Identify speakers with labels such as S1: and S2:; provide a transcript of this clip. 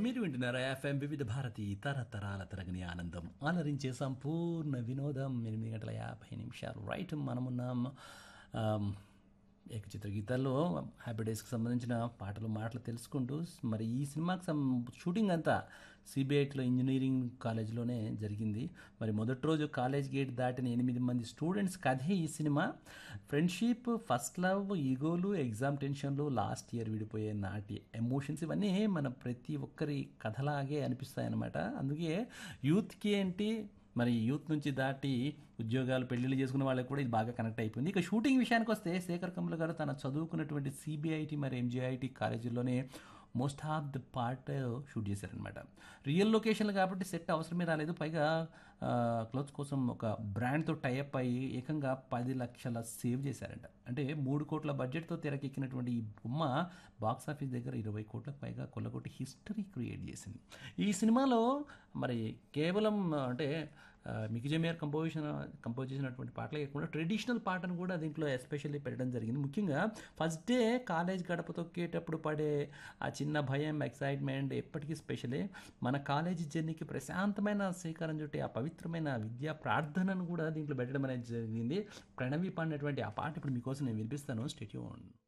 S1: మీరు వింటున్నారా ఎఫ్ఎం వివిధ భారతి తరతరాల తరగని ఆనందం ఆలరించే సంపూర్ణ వినోదం ఎనిమిది గంటల యాభై నిమిషాలు రైట్ మనమున్నాం ఆమ్, ఏకచిత్ర గీతాల్లో హ్యాపీ డేస్కి సంబంధించిన పాటలు మాటలు తెలుసుకుంటూ మరి ఈ సినిమాకి సం షూటింగ్ అంతా సిబిఐటిలో ఇంజనీరింగ్ కాలేజ్లోనే జరిగింది మరి మొదటి రోజు కాలేజ్ గేట్ దాటిన ఎనిమిది మంది స్టూడెంట్స్ కథే ఈ సినిమా ఫ్రెండ్షిప్ ఫస్ట్ లవ్ ఈగోలు ఎగ్జామ్ టెన్షన్లు లాస్ట్ ఇయర్ విడిపోయే నాటి ఎమోషన్స్ ఇవన్నీ మన ప్రతి ఒక్కరి కథలాగే అనిపిస్తాయి అన్నమాట అందుకే యూత్కి ఏంటి మరి యూత్ నుంచి దాటి ఉద్యోగాలు పెళ్లిళ్ళు చేసుకున్న వాళ్ళకి కూడా ఇది బాగా కనెక్ట్ అయిపోయింది ఇక షూటింగ్ విషయానికి వస్తే శేఖర్ కమల గారు తన చదువుకున్నటువంటి సిబిఐటి మరి ఎంజీఐటి కాలేజీల్లోనే most of the part shoot చేశారనమాట రియల్ లొకేషన్లు కాబట్టి సెట్ అవసరమే రాలేదు పైగా క్లోత్స్ కోసం ఒక బ్రాండ్తో టైఅప్ అయ్యి ఏకంగా పది లక్షల సేవ్ చేశారంట అంటే మూడు కోట్ల బడ్జెట్తో తెరకెక్కినటువంటి ఈ బొమ్మ బాక్స్ ఆఫీస్ దగ్గర ఇరవై కోట్లకు పైగా కొల్లగొట్టి హిస్టరీ క్రియేట్ చేసింది ఈ సినిమాలో మరి కేవలం అంటే మికిజమేర్ కంపోజిషన్ కంపోజ్ చేసినటువంటి పాటలే కాకుండా ట్రెడిషనల్ పాటను కూడా దీంట్లో ఎస్పెషల్లీ పెట్టడం జరిగింది ముఖ్యంగా ఫస్ట్ డే కాలేజ్ గడప తొక్కేటప్పుడు పడే ఆ చిన్న భయం ఎక్సైట్మెంట్ ఎప్పటికీ స్పెషలే మన కాలేజీ జర్నీకి ప్రశాంతమైన శ్రీకారం చుట్టే ఆ పవిత్రమైన విద్యా ప్రార్థనను కూడా దీంట్లో పెట్టడం అనేది జరిగింది ప్రణవి పాడినటువంటి ఆ పాట ఇప్పుడు మీకోసం నేను వినిపిస్తాను స్టేట్యూన్